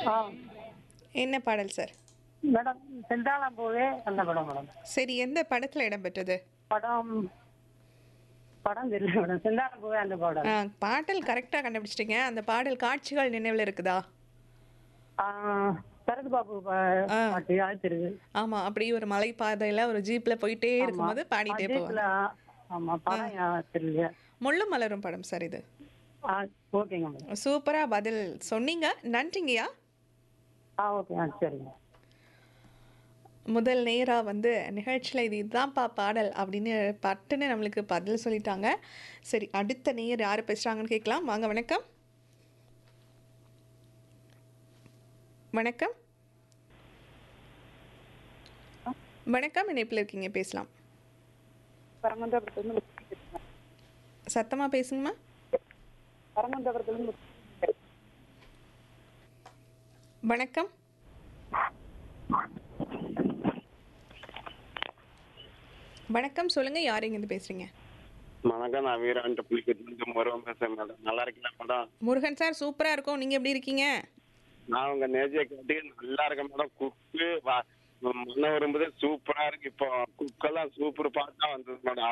ஆ என்ன பாடல் sir madam செந்தாளம் பூவே அந்த படம் மேடம் சரி எந்த படத்தில் இடம்பெற்றது படம் படம் தெரியல மேடம் செந்தாளம் பூவே அந்த படம் ஆ, பாடல் கரெக்டாக கண்டுபிடிச்சிட்டீங்க அந்த பாடல் காட்சிகள் நினைவில் இருக்குதா ஆ, சரத் பாபு பா- ஆ. பாட்டு அது தெரியுது ஆமாம் அப்படி ஒரு மலைப்பாதையில் ஒரு ஜீப்பில் போயிட்டே இருக்கும்போது பாடிட்டே போவாங்க அஜித்ல, ஆமா படம் யா- தெரியல முள்ளும் மலரும் படம் சார் இது ஆ ஓகேங்க மேடம் சூப்பராக பதில் சொன்னீங்க நன்றிங்கய்யா ஆ ஓகே ஆ சரிங்க முதல் நேராக வந்து நிகழ்ச்சியில் இது இதுதான்ப்பா பாடல் அப்படின்னு பட்டுன்னு நம்மளுக்கு பதில் சொல்லிட்டாங்க சரி அடுத்த நேர் யார் பேசுகிறாங்கன்னு கேட்கலாம் வாங்க வணக்கம் வணக்கம் வணக்கம் இணைப்பில் இருக்கீங்க பேசலாம் பரமந்தபுரத்துலேருந்து சத்தமாக பேசுங்கம்மா பரமந்தபுரத்துலேருந்து வணக்கம் வணக்கம் சொல்லுங்கள் யார் இங்கேருந்து பேசுகிறீங்க வணக்கம் நான் வீராண்ட புலிக்கட்டு முருகன் பேசுறேன் மேடம் நல்லா இருக்கீங்களா மேடம் முருகன் சார் சூப்பராக இருக்கும் நீங்கள் எப்படி இருக்கீங்க நான் உங்க நேஜியை கேட்டு நல்லா இருக்கேன் மேடம் குக்கு மன வரும்போது சூப்பரா இருக்கு இப்போ குக்கெல்லாம் சூப்பர் பாட்டா வந்தது மேடம்